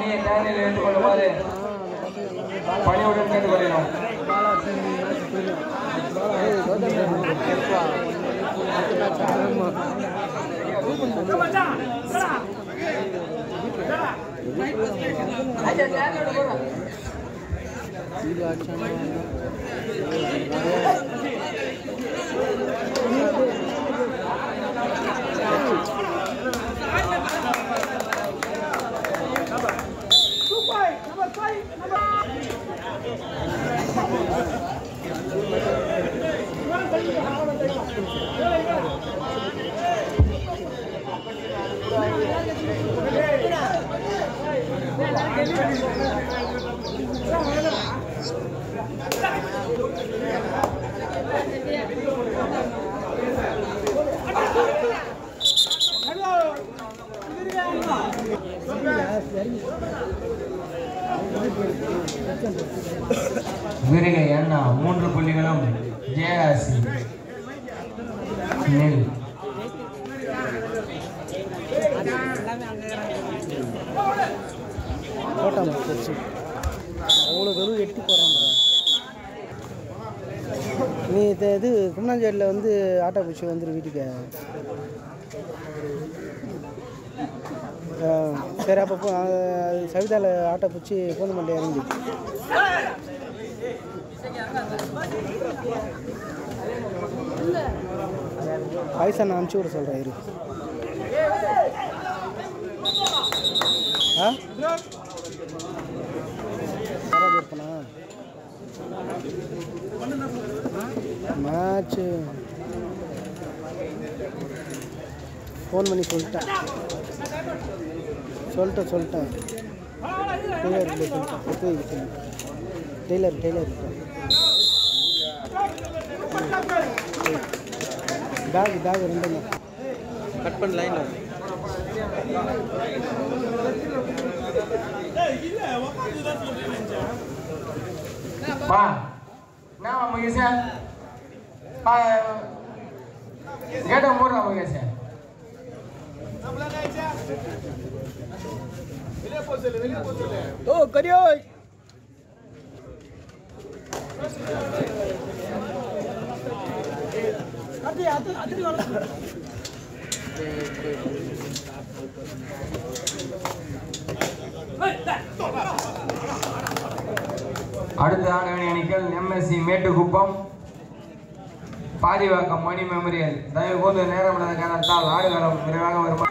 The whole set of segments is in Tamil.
அணியை தயாரில் எடுத்துக் கொள்ளுமாறு பணியுடன் கேட்டுக்கொள்கிறோம் வீரகை அண்ணா மூன்று புள்ளிகளும் ஜெயராசி நெல் போட்டாமா பெருசு அவ்வளோ தூரம் எட்டி போகிறாங்க நீ இது இது கும்னாஞ்சேரியில் வந்து ஆட்டோ பிடிச்சி வந்துரு வீட்டுக்கு ஆ, சரி அப்போ சவிதாவில் ஆட்டோ பிடிச்சி பூந்தமல்லி இறங்கி பைசா நான் அனுப்பிச்சி விட சொல்கிறேன் இரு ஆ யாராவது இருப்பனா மேட்ச்சு ஃபோன் பண்ணி சொல்லிட்டேன் சொல்லிட்டேன் சொல்லிட்டேன் டெய்லர் கிட்ட சொல்லிட்டேன் எடுத்து வைக்க சொல்லி டெய்லர் டெய்லர் கிட்ட பேக் பேக் ரெண்டுங்க கட் பண்ண லைன் பா என்ன முகேஷ பா கேட்ட மூடுறா முகேஷ ஓ கரியோய் அடுத்த ஆடவணி அணிகள் எம்எஸ்சி மேட்டுக்குப்பம் பாரிவாக்கம் மணி மெமரியல் தயவு கூர்ந்து நேரம் இல்லாத காரணத்தால் ஆடுகளம் விரைவாக வருமா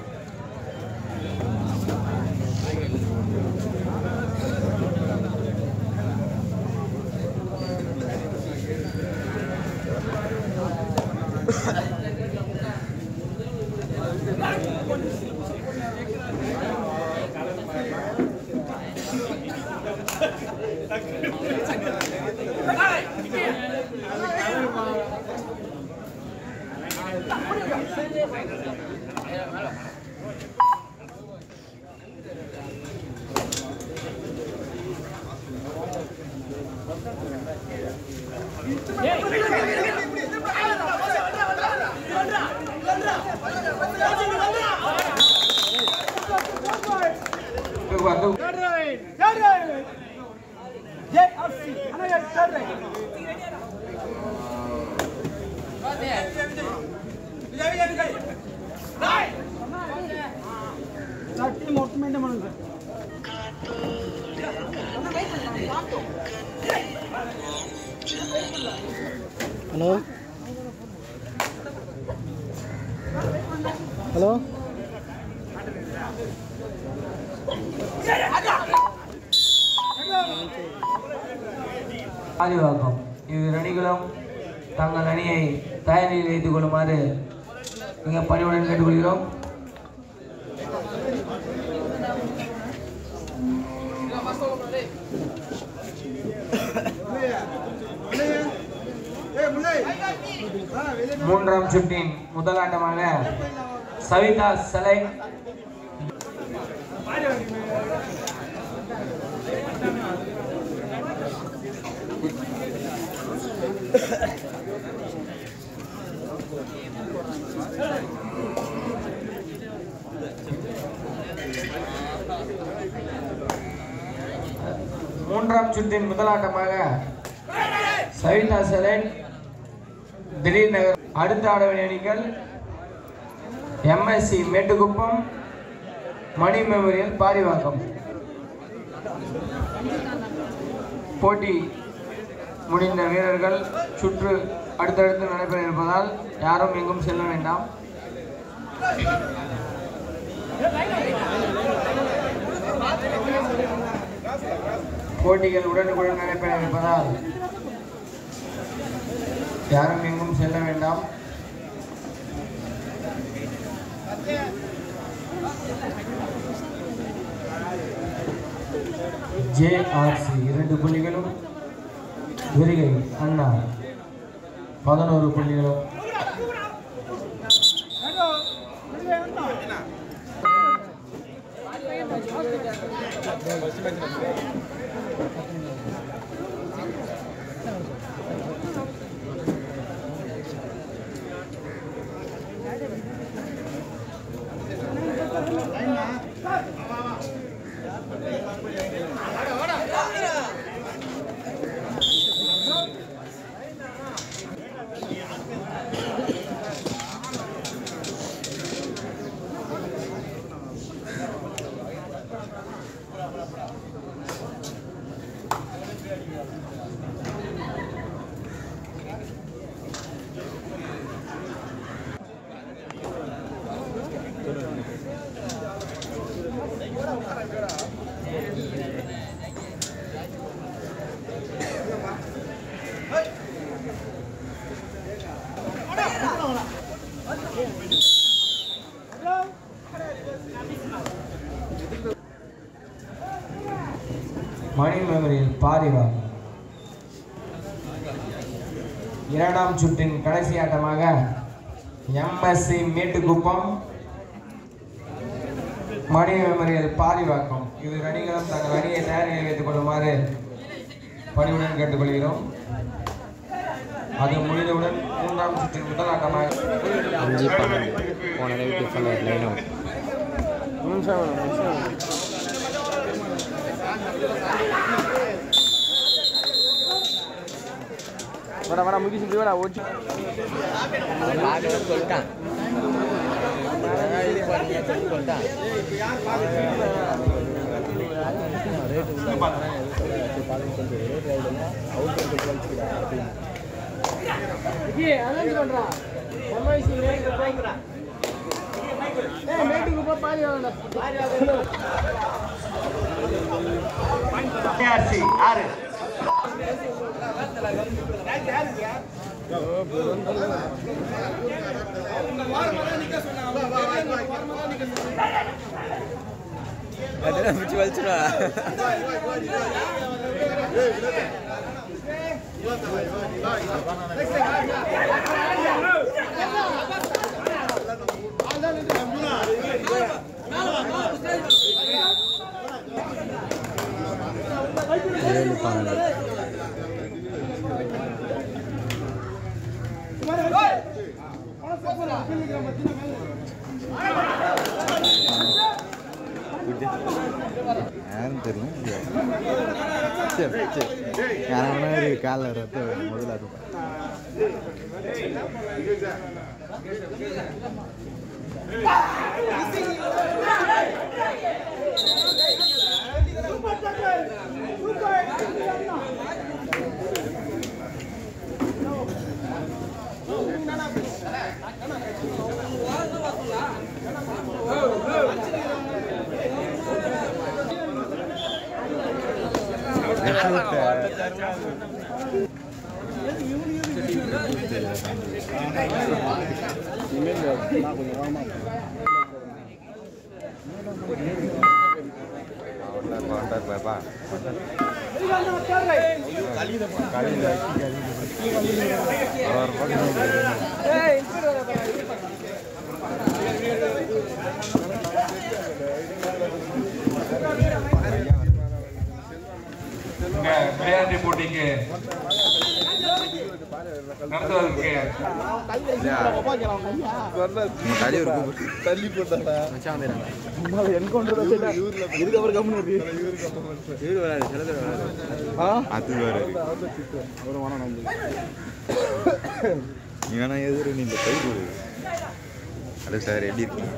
தூக்கு வா, தூக்கு. ஹலோ ஹலோ பாரிவாக்கம் இவ்விரு அணிகளும் தங்கள் அணியை தயாரில் வைத்துக் கொள்ளுமாறு மிக பணிவுடன் கேட்டுக்கொள்கிறோம் மூன்றாம் சுற்றின் முதல் ஆட்டமாக சவிதா சலை மூன்றாம் சுற்றின் முதலாட்டமாக சவிதா செலன் திடீர் நகர் அடுத்த ஆடவணி அணிகள் எம்எஸ்சி மேட்டுக்குப்பம் மணி மெமோரியல் பாரிவாக்கம் போட்டி முடிந்த வீரர்கள் சுற்று அடுத்தடுத்து நடைபெற இருப்பதால் யாரும் எங்கும் செல்ல வேண்டாம் போட்டிகள் உடனுக்குடன் நடைபெற இருப்பதால் யாரும் எங்கும் செல்ல வேண்டாம் ஜேஆர்சி இரண்டு புள்ளிகளும் விரிகை அண்ணா பதினோரு புள்ளிகளும் மணி மெமரியில் பாரிவார் இரண்டாம் சுற்றின் கடைசி ஆட்டமாக எம்எஸ்சி மேட்டுக்குப்பம் மணி மெமரியல் பாரிவாக்கம் இரு அணிகளும் தங்கள் அணியை தயார் நிலையில் வைத்துக் கொள்ளுமாறு பணிவுடன் கேட்டுக்கொள்கிறோம் அது முடிந்தவுடன் மூன்றாம் சுற்றின் முதல் ஆட்டமாக அஞ்சு பன்னெண்டு போன தடவை டிஃபன் லைன் அவுட் நிமிஷம் நிமிஷம் வாடா வாடா முக்கிய சொல்லி வாடா ஓடி சொல்லிட்டான் சொல்லிட்டான் ஆறு அதெல்லாம் பிடிச்சி வலிச்சுடா ஏழு பன்னெண்டு யாரும் தெரியல சரி சரி யாராவது ஒரு காலில் ரத்தம் முதல்ல அது இந்த விளையாட்டு போட்டிக்கு நடத்துவதற்கு நம்ம தலைவர் கூப்பிட்டு தள்ளி போட்டாடா அது வேற இவனா எதிர நீ இந்த கை போடு ஹலோ சார் எப்படி இருக்கீங்க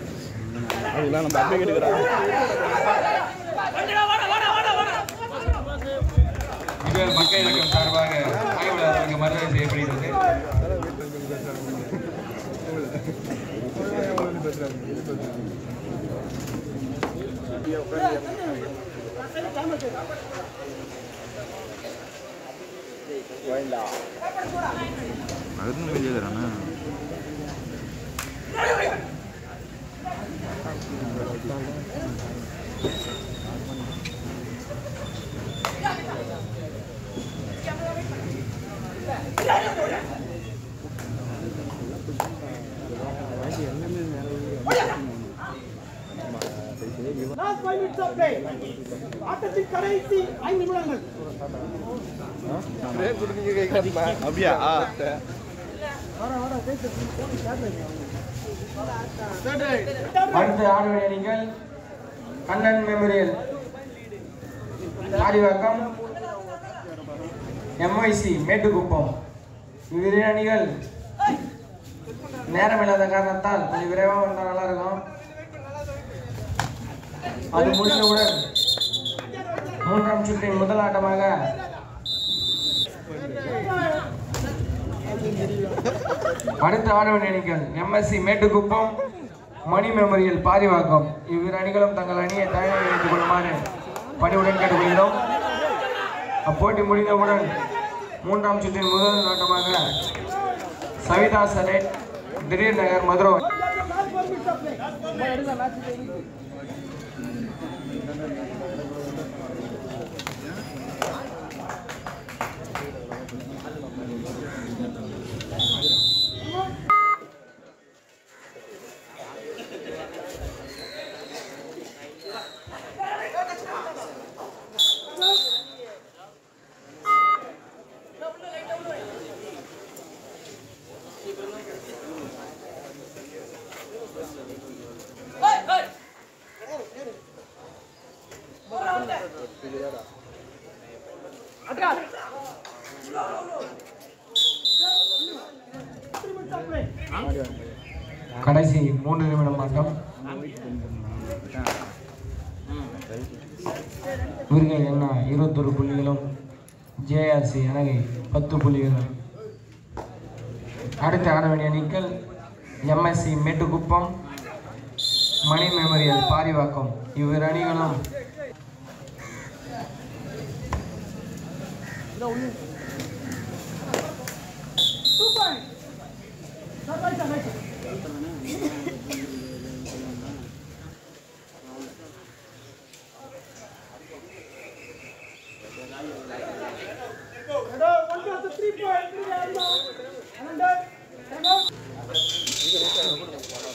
இவர் மக்கள் இயக்கம் சார்பாக ஆய்வாளர்களுக்கு மரியாதை செய்யப்படுகிறது ಅದನ್ನು ಮೇಲಿದಾರಣ Last five minutes of play. ஆட்டத்தின் கடைசி ஐந்து நிமிடங்கள் அப்படியா அடுத்து ஆட வேண்டிய அணிகள் கண்ணன் மெமோரியல் ஆடிவாக்கம் எம்ஐசி மேட்டுக்குப்பம் இவ்விரு அணிகள் நேரம் இல்லாத காரணத்தால் கொஞ்சம் விரைவாக வந்தால் நல்லா இருக்கும் அது முடிந்தவுடன் மூன்றாம் சுற்றின் முதல் ஆட்டமாக அடுத்த ஆட வேண்டிய அணிகள் எம்எஸ்சி மேட்டுக்குப்பம் மணி மெமோரியல் பாரிவாக்கம் இவ்விரு அணிகளும் தங்கள் அணியை தயார் வைத்துக் கொள்ளுமாறு பணிவுடன் கேட்டுக்கொள்கிறோம் அப்போட்டி முடிந்தவுடன் மூன்றாம் சுற்றின் முதல் ஆட்டமாக சவிதா சலே திடீர் நகர் Madurai Last five minutes of play. Three minutes of play. கடைசி மூன்று நிமிடம் ஆட்டம் இவர்கள் என்ன இருபத்தொரு புள்ளிகளும் ஜேஆர்சி அணகை பத்து புள்ளிகளும் அடுத்து ஆட வேண்டிய அணிகள் எம்எஸ்சி மேட்டுக்குப்பம் மணி மெமோரியல் பாரிவாக்கம் இவ்விரு அணிகளும் Two points. Sir, right side, right side. Hello, one to the three point. Three, and, uh, and, uh, and, uh,